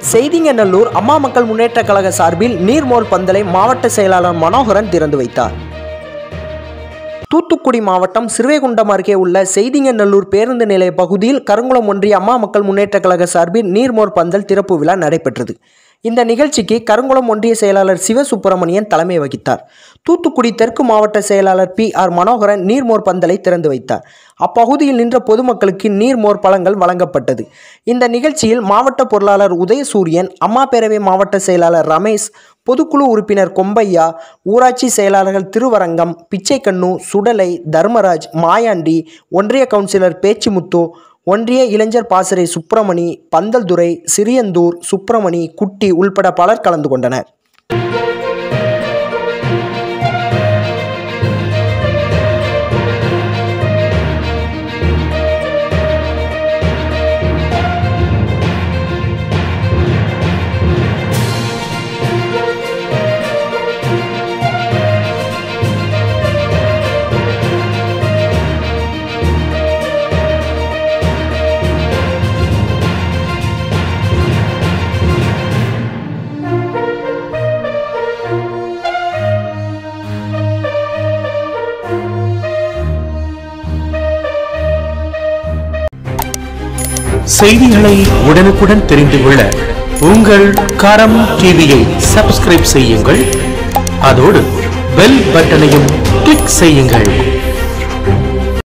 செய்திங்கநல்லூர் அம்மா மக்கள் முன்னேற்றக் கழக சார்பில் நீர்மோர் பந்தலை மாவட்ட செயலாளர் மனோகரன் திறந்து வைத்தார் தூத்துக்குடி மாவட்டம் சிறுவைகுண்டம் அருகே உள்ள செய்திங்கநல்லூர் பேருந்து நிலைய பகுதியில் கருங்குளம் ஒன்றிய அம்மா மக்கள் முன்னேற்றக் கழக சார்பில் நீர்மோர் பந்தல் திறப்பு விழா நடைபெற்றது இந்த நிகழ்ச்சிக்கு கருங்குளம் ஒன்றிய செயலாளர் சிவசுப்பிரமணியன் தலைமை வகித்தார் தூத்துக்குடி தெற்கு மாவட்ட செயலாளர் பி ஆர் மனோகரன் நீர்மோர் பந்தலை திறந்து வைத்தார் அப்பகுதியில் நின்ற பொதுமக்களுக்கு நீர்மோர் பழங்கள் வழங்கப்பட்டது இந்த நிகழ்ச்சியில் மாவட்ட பொருளாளர் உதயசூரியன் அம்மா பேரவை மாவட்ட செயலாளர் ரமேஷ் பொதுக்குழு உறுப்பினர் கொம்பையா ஊராட்சி செயலாளர்கள் திருவரங்கம் பிச்சைக்கண்ணு சுடலை தர்மராஜ் மாயாண்டி ஒன்றிய கவுன்சிலர் பேச்சிமுத்து ஒன்றிய இளைஞர் பாசறை சுப்பிரமணி பந்தல்துறை சிறியந்தூர் சுப்பிரமணி குட்டி உள்பட பலர் கலந்து கொண்டனர் செய்திகளை உடனுக்குடன் தெரிந்து கொள்ள உங்கள் கரம் டிவியை சப்ஸ்கிரைப் செய்யுங்கள் அதோடு பெல் பட்டனையும் கிளிக் செய்யுங்கள்